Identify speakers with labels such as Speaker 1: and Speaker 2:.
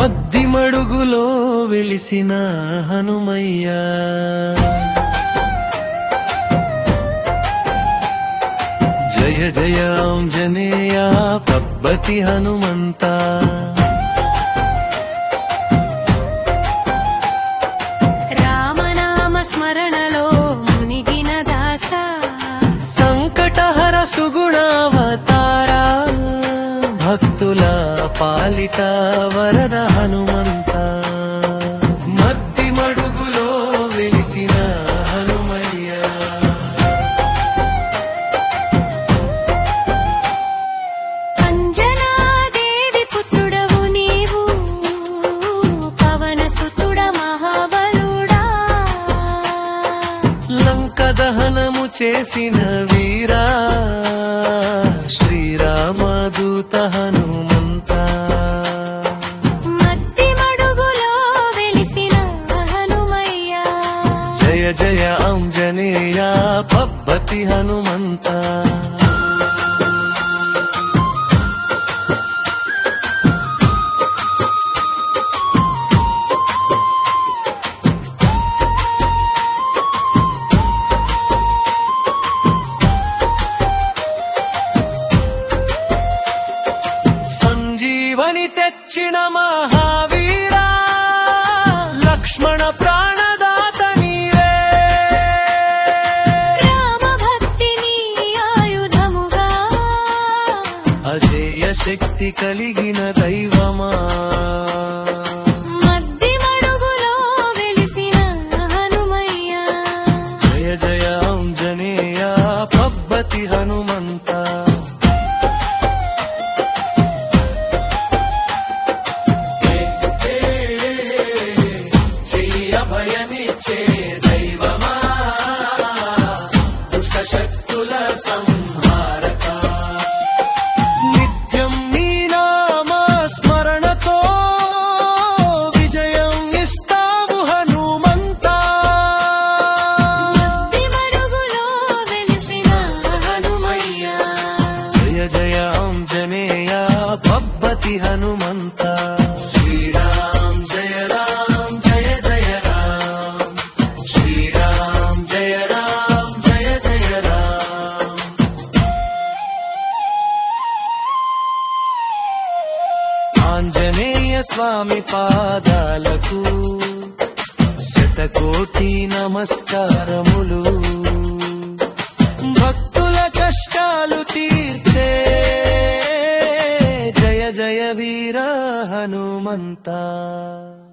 Speaker 1: మద్ది మడుగులో వెలిసిన హనుమయ్య జయ జయ ఆంజనేయ పబ్బతి హనుమంత
Speaker 2: రామనామ స్మరణలో మునిగిన దాస
Speaker 1: సంకటహర సుగుణావతారా భక్తుల పాలిట వరద హనుమంత మద్ది మడుగులో వెలిసిన హనుమయ్య
Speaker 2: అంజనాదేవి పుత్రుడవు నీవు పవన సుతుడ మహాబలుడా
Speaker 1: లంక దహనము చేసిన వీరా శ్రీరామదూత హనుమంత
Speaker 2: మత్తి మడుగులో వెలిసిన హనుమయ్య
Speaker 1: జయ జయ ఆంజనేయ పబ్బతి హనుమంత సంజీవని తెచ్చిన మహావీరా లక్ష్మణ ప్రాణదాత నీవే
Speaker 2: రామ భక్తిని ఆయుధముగా
Speaker 1: అజేయ శక్తి కలిగిన దైవమా
Speaker 2: మద్ది మడుగులో వెలిసిన హనుమయ్య
Speaker 1: జయ జయ ఆంజనేయ పబ్బతి హనుమంత చెయ్య భయమిచ్చే దైవమా దుష్ట శక్తుల సంహారక నిత్యం నీ నామ స్మరణతో విజయం ఇస్తావు హనుమంతా
Speaker 2: మద్ది మడుగులో వెలిసిన హనుమయ్య
Speaker 1: జయ జయ ఆంజనేయ పబ్బతి హనుమంత శ్రీరామ్ జయ రామ్ జయ జయ రామ్ శ్రీరామ్ జయ రామ్ జయ జయ రామ్ ఆంజనేయ స్వామి పాదాలకు శతకోటి నమస్కారములు భక్తుల కష్టాలు తీర్చే జయ జయ వీర హనుమంత